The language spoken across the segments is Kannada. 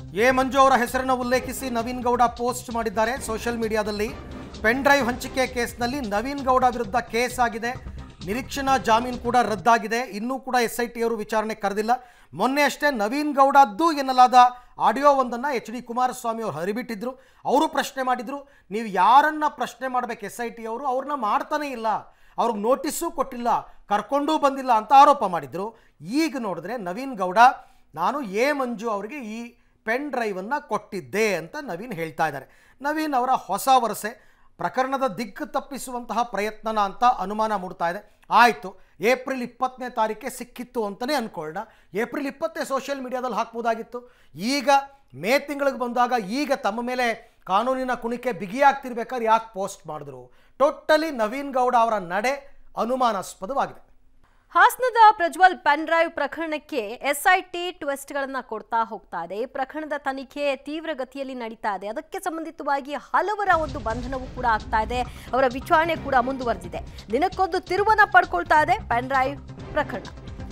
ಎ ಮಂಜು ಅವರ ಹೆಸರನ್ನು ಉಲ್ಲೇಖಿಸಿ ನವೀನ್ ಗೌಡ ಪೋಸ್ಟ್ ಮಾಡಿದ್ದಾರೆ ಸೋಷಿಯಲ್ ಮೀಡಿಯಾದಲ್ಲಿ ಪೆನ್ ಡ್ರೈವ್ ಹಂಚಿಕೆ ಕೇಸ್ನಲ್ಲಿ ನವೀನ್ ಗೌಡ ವಿರುದ್ಧ ಕೇಸ್ ಆಗಿದೆ ನಿರೀಕ್ಷಣಾ ಜಾಮೀನು ಕೂಡ ರದ್ದಾಗಿದೆ ಇನ್ನೂ ಕೂಡ ಎಸ್ ಐ ಟಿ ಅವರು ವಿಚಾರಣೆ ಕರೆದಿಲ್ಲ ಮೊನ್ನೆ ಅಷ್ಟೇ ನವೀನ್ ಗೌಡದ್ದು ಎನ್ನಲಾದ ಆಡಿಯೋ ಒಂದನ್ನು ಎಚ್ ಡಿ ಕುಮಾರಸ್ವಾಮಿ ಅವರು ಹರಿಬಿಟ್ಟಿದ್ರು ಅವರು ಪ್ರಶ್ನೆ ಮಾಡಿದ್ರು ನೀವು ಯಾರನ್ನ ಪ್ರಶ್ನೆ ಮಾಡಬೇಕು ಎಸ್ ಐ ಟಿ ಅವರು ಅವ್ರನ್ನ ಮಾಡ್ತಾನೇ ಇಲ್ಲ ಅವ್ರಿಗೆ ನೋಟಿಸ್ಸು ಕೊಟ್ಟಿಲ್ಲ ಕರ್ಕೊಂಡೂ ಬಂದಿಲ್ಲ ಅಂತ ಆರೋಪ ಮಾಡಿದ್ರು ಈಗ ನೋಡಿದ್ರೆ ನವೀನ್ ಗೌಡ ನಾನು ಎ ಮಂಜು ಅವರಿಗೆ ಈ ಪೆನ್ ಡ್ರೈವನ್ನು ಕೊಟ್ಟಿದ್ದೆ ಅಂತ ನವೀನ್ ಹೇಳ್ತಾ ಇದ್ದಾರೆ ನವೀನ್ ಅವರ ಹೊಸ ವರಸೆ ಪ್ರಕರಣದ ದಿಕ್ಕು ತಪ್ಪಿಸುವಂತಹ ಪ್ರಯತ್ನನ ಅಂತ ಅನುಮಾನ ಮೂಡ್ತಾ ಇದೆ ಆಯಿತು ಏಪ್ರಿಲ್ ಇಪ್ಪತ್ತನೇ ತಾರೀಕೆ ಸಿಕ್ಕಿತ್ತು ಅಂತಲೇ ಅಂದ್ಕೊಳ್ಳೋಣ ಏಪ್ರಿಲ್ ಇಪ್ಪತ್ತೇ ಸೋಷಿಯಲ್ ಮೀಡಿಯಾದಲ್ಲಿ ಹಾಕ್ಬೋದಾಗಿತ್ತು ಈಗ ಮೇ ತಿಂಗಳಿಗೆ ಬಂದಾಗ ಈಗ ತಮ್ಮ ಮೇಲೆ ಕಾನೂನಿನ ಕುಣಿಕೆ ಬಿಗಿಯಾಗ್ತಿರ್ಬೇಕಾದ್ರೆ ಯಾಕೆ ಪೋಸ್ಟ್ ಮಾಡಿದ್ರು ಟೋಟಲಿ ನವೀನ್ ಗೌಡ ಅವರ ನಡೆ ಅನುಮಾನಾಸ್ಪದವಾಗಿದೆ ಹಾಸನದ ಪ್ರಜ್ವಲ್ ಪೆನ್ ಡ್ರೈವ್ ಪ್ರಕರಣಕ್ಕೆ ಎಸ್ಐಟಿ ಟ್ವಿಸ್ಟ್ಗಳನ್ನ ಕೊಡ್ತಾ ಹೋಗ್ತಾ ಇದೆ ಈ ಪ್ರಕರಣದ ತನಿಖೆ ತೀವ್ರಗತಿಯಲ್ಲಿ ನಡೀತಾ ಇದೆ ಅದಕ್ಕೆ ಸಂಬಂಧಿತವಾಗಿ ಹಲವರ ಒಂದು ಬಂಧನವೂ ಕೂಡ ಆಗ್ತಾ ಇದೆ ಅವರ ವಿಚಾರಣೆ ಕೂಡ ಮುಂದುವರೆದಿದೆ ದಿನಕ್ಕೊಂದು ತಿರುವನ್ನ ಪಡ್ಕೊಳ್ತಾ ಇದೆ ಪೆನ್ ಡ್ರೈವ್ ಪ್ರಕರಣ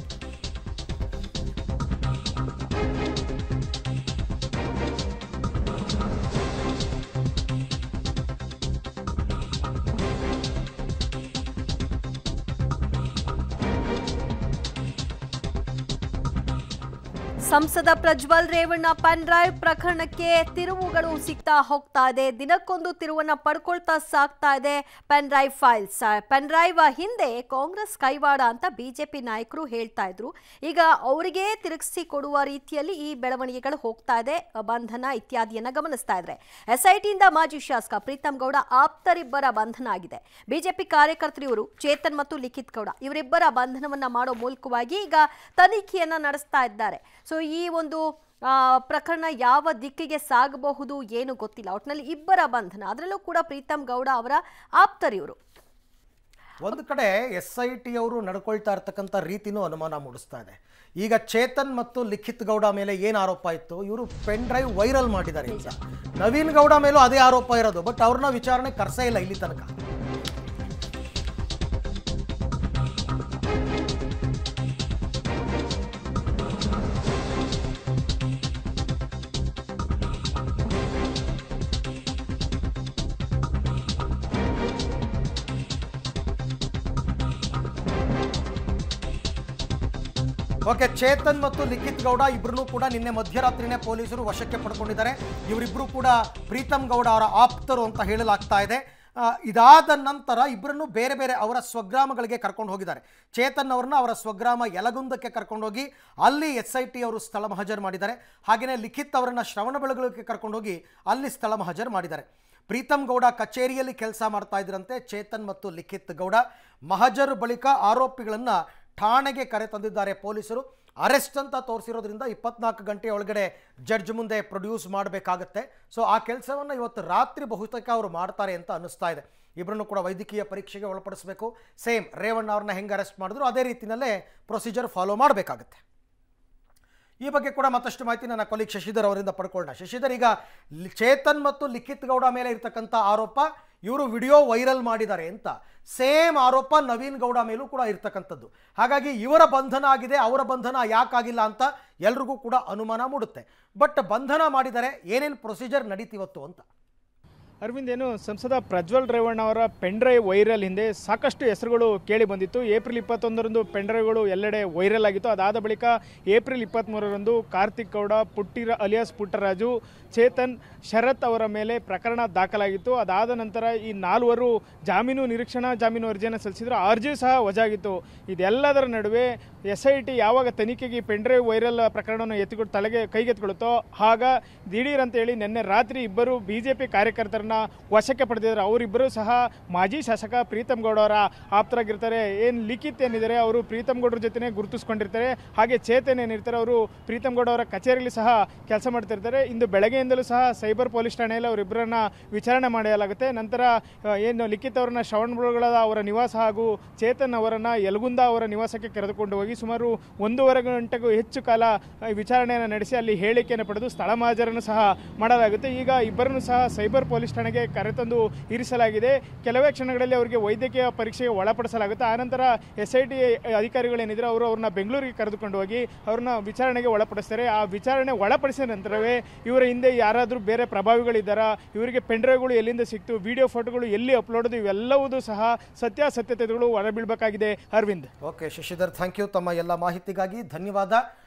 ಸಂಸದ ಪ್ರಜ್ವಲ್ ರೇವಣ್ಣ ಪೆನ್ ಡ್ರೈವ್ ಪ್ರಕರಣಕ್ಕೆ ತಿರುವುಗಳು ಸಿಗ್ತಾ ಹೋಗ್ತಾ ಇದೆ ದಿನಕ್ಕೊಂದು ತಿರುವನ್ನ ಪಡ್ಕೊಳ್ತಾ ಸಾಗ್ತಾ ಇದೆ pen drive files pen drive ಹಿಂದೆ ಕಾಂಗ್ರೆಸ್ ಕೈವಾಡ ಅಂತ ಬಿಜೆಪಿ ನಾಯಕರು ಹೇಳ್ತಾ ಇದ್ರು ಈಗ ಅವರಿಗೆ ತಿರುಗಿಸಿ ಕೊಡುವ ರೀತಿಯಲ್ಲಿ ಈ ಬೆಳವಣಿಗೆಗಳು ಹೋಗ್ತಾ ಇದೆ ಬಂಧನ ಇತ್ಯಾದಿಯನ್ನ ಗಮನಿಸ್ತಾ ಇದ್ರೆ ಎಸ್ಐಟಿಯಿಂದ ಮಾಜಿ ಶಾಸಕ ಪ್ರೀತಮ್ ಗೌಡ ಆಪ್ತರಿಬ್ಬರ ಬಂಧನ ಆಗಿದೆ ಬಿಜೆಪಿ ಕಾರ್ಯಕರ್ತರು ಇವರು ಚೇತನ್ ಮತ್ತು ಲಿಖಿತ್ ಗೌಡ ಇವರಿಬ್ಬರ ಬಂಧನವನ್ನ ಮಾಡೋ ಮೂಲಕವಾಗಿ ಈಗ ತನಿಖೆಯನ್ನ ನಡೆಸ್ತಾ ಇದ್ದಾರೆ ಸೊ ಈ ಒಂದು ಆ, ಪ್ರಕರಣ ಯಾವ ದಿಕ್ಕಿಗೆ ಸಾಗಬಹುದು ಏನು ಗೊತ್ತಿಲ್ಲ ಒಟ್ಟಿನಲ್ಲಿ ಇಬ್ಬರ ಬಂಧನ ಅದರಲ್ಲೂ ಕೂಡ ಪ್ರೀತಮ್ ಗೌಡ ಅವರ ಆಪ್ತರಿವರು ಒಂದು ಕಡೆ ಎಸ್ ಐ ಟಿ ಅವರು ನಡ್ಕೊಳ್ತಾ ಇರ್ತಕ್ಕಂಥ ರೀತಿನೂ ಅನುಮಾನ ಮೂಡಿಸ್ತಾ ಇದೆ ಈಗ ಚೇತನ್ ಮತ್ತು ಲಿಖಿತ್ ಗೌಡ ಮೇಲೆ ಏನು ಆರೋಪ ಇತ್ತು ಇವರು ಪೆನ್ ಡ್ರೈವ್ ವೈರಲ್ ಮಾಡಿದ್ದಾರೆ ಅಂತ ನವೀನ್ ಗೌಡ ಮೇಲೂ ಅದೇ ಆರೋಪ ಇರೋದು ಬಟ್ ಅವ್ರನ್ನ ವಿಚಾರಣೆ ಕರ್ಸೇ ಇಲ್ಲ ಇಲ್ಲಿ ತನಕ ಓಕೆ ಚೇತನ್ ಮತ್ತು ಲಿಖಿತ್ ಗೌಡ ಇಬ್ಬರನ್ನೂ ಕೂಡ ನಿನ್ನೆ ಮಧ್ಯರಾತ್ರಿನೇ ಪೊಲೀಸರು ವಶಕ್ಕೆ ಪಡ್ಕೊಂಡಿದ್ದಾರೆ ಇವರಿಬ್ಬರು ಕೂಡ ಪ್ರೀತಮ್ ಗೌಡ ಅವರ ಆಪ್ತರು ಅಂತ ಹೇಳಲಾಗ್ತಾ ಇದೆ ಆ, ಇದಾದ ನಂತರ ಇಬ್ಬರನ್ನು ಬೇರೆ ಬೇರೆ ಅವರ ಸ್ವಗ್ರಾಮಗಳಿಗೆ ಕರ್ಕೊಂಡು ಹೋಗಿದ್ದಾರೆ ಚೇತನ್ ಅವ್ರನ್ನ ಅವರ ಸ್ವಗ್ರಾಮ ಯಲಗುಂದಕ್ಕೆ ಕರ್ಕೊಂಡೋಗಿ ಅಲ್ಲಿ ಎಸ್ ಐ ಟಿ ಅವರು ಸ್ಥಳ ಮಹಜರ್ ಮಾಡಿದ್ದಾರೆ ಹಾಗೆಯೇ ಲಿಖಿತ್ ಅವರನ್ನ ಶ್ರವಣಬೆಳಗೊಳಕ್ಕೆ ಕರ್ಕೊಂಡೋಗಿ ಅಲ್ಲಿ ಸ್ಥಳ ಮಹಜರ್ ಮಾಡಿದ್ದಾರೆ ಪ್ರೀತಮ್ ಗೌಡ ಕಚೇರಿಯಲ್ಲಿ ಕೆಲಸ ಮಾಡ್ತಾ ಇದ್ರಂತೆ ಚೇತನ್ ಮತ್ತು ಲಿಖಿತ್ ಗೌಡ ಮಹಜರ್ ಬಳಿಕ ಆರೋಪಿಗಳನ್ನು ಠಾಣೆಗೆ ಕರೆ ತಂದಿದ್ದಾರೆ ಪೊಲೀಸರು ಅರೆಸ್ಟ್ ಅಂತ ತೋರಿಸಿರೋದ್ರಿಂದ ಇಪ್ಪತ್ನಾಲ್ಕು ಗಂಟೆ ಒಳಗಡೆ ಜಡ್ಜ್ ಮುಂದೆ ಪ್ರೊಡ್ಯೂಸ್ ಮಾಡಬೇಕಾಗತ್ತೆ ಸೊ ಆ ಕೆಲಸವನ್ನು ಇವತ್ತು ರಾತ್ರಿ ಬಹುತೇಕ ಅವರು ಮಾಡ್ತಾರೆ ಅಂತ ಅನ್ನಿಸ್ತಾ ಇದೆ ಇಬ್ಬರನ್ನು ಕೂಡ ವೈದ್ಯಕೀಯ ಪರೀಕ್ಷೆಗೆ ಒಳಪಡಿಸಬೇಕು ಸೇಮ್ ರೇವಣ್ಣ ಅವ್ರನ್ನ ಹೆಂಗೆ ಅರೆಸ್ಟ್ ಮಾಡಿದ್ರು ಅದೇ ರೀತಿಯಲ್ಲೇ ಪ್ರೊಸೀಜರ್ ಫಾಲೋ ಮಾಡಬೇಕಾಗತ್ತೆ ಈ ಬಗ್ಗೆ ಕೂಡ ಮತ್ತಷ್ಟು ಮಾಹಿತಿ ನನ್ನ ಕೊಲೀಗ್ ಶಶಿಧರ್ ಅವರಿಂದ ಪಡ್ಕೊಳ್ಳೋಣ ಶಶಿಧರ್ ಈಗ ಲಿ- ಚೇತನ್ ಮತ್ತು ಲಿಖಿತ್ ಗೌಡ ಮೇಲೆ ಇರ್ತಕ್ಕಂಥ ಆರೋಪ ಇವರು ವಿಡಿಯೋ ವೈರಲ್ ಮಾಡಿದ್ದಾರೆ ಅಂತ ಸೇಮ್ ಆರೋಪ ನವೀನ್ ಗೌಡ ಮೇಲೂ ಕೂಡ ಇರ್ತಕ್ಕಂಥದ್ದು ಹಾಗಾಗಿ ಇವರ ಬಂಧನ ಆಗಿದೆ ಅವರ ಬಂಧನ ಯಾಕಾಗಿಲ್ಲ ಅಂತ ಎಲ್ರಿಗೂ ಕೂಡ ಅನುಮಾನ ಮೂಡುತ್ತೆ ಬಟ್ ಬಂಧನ ಮಾಡಿದರೆ ಏನೇನು ಪ್ರೊಸೀಜರ್ ನಡೀತಿವತ್ತು ಅಂತ ಅರವಿಂದ್ ಏನು ಸಂಸದ ಪ್ರಜ್ವಲ್ ರೇವಣ್ಣ ಅವರ ಪೆನ್ಡ್ರೈವ್ ವೈರಲ್ ಹಿಂದೆ ಸಾಕಷ್ಟು ಹೆಸರುಗಳು ಕೇಳಿ ಬಂದಿತ್ತು ಏಪ್ರಿಲ್ ಇಪ್ಪತ್ತೊಂದರಂದು ಪೆನ್ಡ್ರೈವ್ಗಳು ಎಲ್ಲೆಡೆ ವೈರಲ್ ಆಗಿತ್ತು ಅದಾದ ಬಳಿಕ ಏಪ್ರಿಲ್ ಇಪ್ಪತ್ತ್ಮೂರರಂದು ಕಾರ್ತಿಕ್ ಗೌಡ ಪುಟ್ಟಿರ ಅಲಿಯಾಸ್ ಪುಟ್ಟರಾಜು ಚೇತನ್ ಶರತ್ ಅವರ ಮೇಲೆ ಪ್ರಕರಣ ದಾಖಲಾಗಿತ್ತು ಅದಾದ ನಂತರ ಈ ನಾಲ್ವರು ಜಾಮೀನು ನಿರೀಕ್ಷಣಾ ಜಾಮೀನು ಅರ್ಜಿಯನ್ನು ಸಲ್ಲಿಸಿದ್ರು ಆ ಅರ್ಜಿ ಸಹ ವಜಾಗಿತ್ತು ಇದೆಲ್ಲದರ ನಡುವೆ ಎಸ್ ಐ ಟಿ ಯಾವಾಗ ತನಿಖೆಗೆ ಪೆನ್ಡ್ರೈವ್ ವೈರಲ್ ಪ್ರಕರಣವನ್ನು ಎತ್ತಿಕೊಂಡು ತಲೆಗೆ ಕೈಗೆತ್ಕೊಳುತ್ತೋ ಆಗ ದಿಢೀರ್ ಅಂತ ಹೇಳಿ ನಿನ್ನೆ ರಾತ್ರಿ ಇಬ್ಬರು ಬಿಜೆಪಿ ಕಾರ್ಯಕರ್ತರನ್ನ ವಶಕ್ಕೆ ಪಡೆದಿದ್ದಾರೆ ಅವರಿಬ್ಬರು ಸಹ ಮಾಜಿ ಶಾಸಕ ಪ್ರೀತಮ್ ಗೌಡ ಅವರ ಆಪ್ತರಾಗಿರ್ತಾರೆ ಏನು ಲಿಖಿತ್ ಏನಿದ್ದಾರೆ ಅವರು ಪ್ರೀತಮ್ ಗೌಡರ ಜೊತೆನೇ ಗುರುತಿಸ್ಕೊಂಡಿರ್ತಾರೆ ಹಾಗೆ ಚೇತನ್ ಏನಿರ್ತಾರೆ ಅವರು ಪ್ರೀತಮ್ ಗೌಡ ಅವರ ಕಚೇರಿಯಲ್ಲಿ ಸಹ ಕೆಲಸ ಮಾಡ್ತಿರ್ತಾರೆ ಇಂದು ಬೆಳಗ್ಗೆಯಿಂದಲೂ ಸಹ ಸೈಬರ್ ಪೊಲೀಸ್ ಠಾಣೆಯಲ್ಲಿ ಅವರಿಬ್ಬರನ್ನ ವಿಚಾರಣೆ ಮಾಡಲಾಗುತ್ತೆ ನಂತರ ಆ, ಏನು ಲಿಖಿತ್ ಅವರನ್ನ ಶ್ರವಣಬೆಳಗೊಳದ ಅವರ ನಿವಾಸ ಹಾಗೂ ಚೇತನ್ ಅವರನ್ನ ಯಲಗುಂದ ಅವರ ನಿವಾಸಕ್ಕೆ ಕರೆದುಕೊಂಡು ಹೋಗಿ ಸುಮಾರು ಒಂದೂವರೆ ಗಂಟೆಗೂ ಹೆಚ್ಚು ಕಾಲ ಆ, ವಿಚಾರಣೆಯನ್ನು ನಡೆಸಿ ಅಲ್ಲಿ ಹೇಳಿಕೆಯನ್ನು ಪಡೆದು ಸ್ಥಳ ಮಹಾಜರನ್ನು ಸಹ ಮಾಡಲಾಗುತ್ತೆ ಈಗ ಇಬ್ಬರನ್ನು ಸಹ ಸೈಬರ್ ಪೊಲೀಸ್ ಠಾಣೆಗೆ ಕರೆತಂದು ಇರಿಸಲಾಗಿದೆ ಕೆಲವೇ ಕ್ಷಣಗಳಲ್ಲಿ ಅವರಿಗೆ ವೈದ್ಯಕೀಯ ಪರೀಕ್ಷೆಗೆ ಒಳಪಡಿಸಲಾಗುತ್ತೆ ಆನಂತರ ಎಸ್ ಐ ಟಿ ಅಧಿಕಾರಿಗಳೇನಿದ್ರೆ ಅವರು ಅವ್ರನ್ನ ಬೆಂಗಳೂರಿಗೆ ಕರೆದುಕೊಂಡು ಹೋಗಿ ಅವ್ರನ್ನ ವಿಚಾರಣೆಗೆ ಒಳಪಡಿಸ್ತಾರೆ ಆ ವಿಚಾರಣೆ ಒಳಪಡಿಸಿದ ನಂತರವೇ ಇವರ ಹಿಂದೆ ಯಾರಾದರೂ ಬೇರೆ ಪ್ರಭಾವಿಗಳಿದ್ದಾರಾ ಇವರಿಗೆ ಪೆಂಡ್ರೈವ್ಗಳು ಎಲ್ಲಿಂದ ಸಿಕ್ತು ವಿಡಿಯೋ ಫೋಟೋಗಳು ಎಲ್ಲಿ ಅಪ್ಲೋಡ್ ಇವೆಲ್ಲವೂ ಸಹ ಸತ್ಯಾಸತ್ಯತೆಗಳು ಹೊರಬೀಳಬೇಕಾಗಿದೆ Aravind okay Shashidhar thank you ತಮ್ಮ ಎಲ್ಲ ಮಾಹಿತಿಗಾಗಿ ಧನ್ಯವಾದ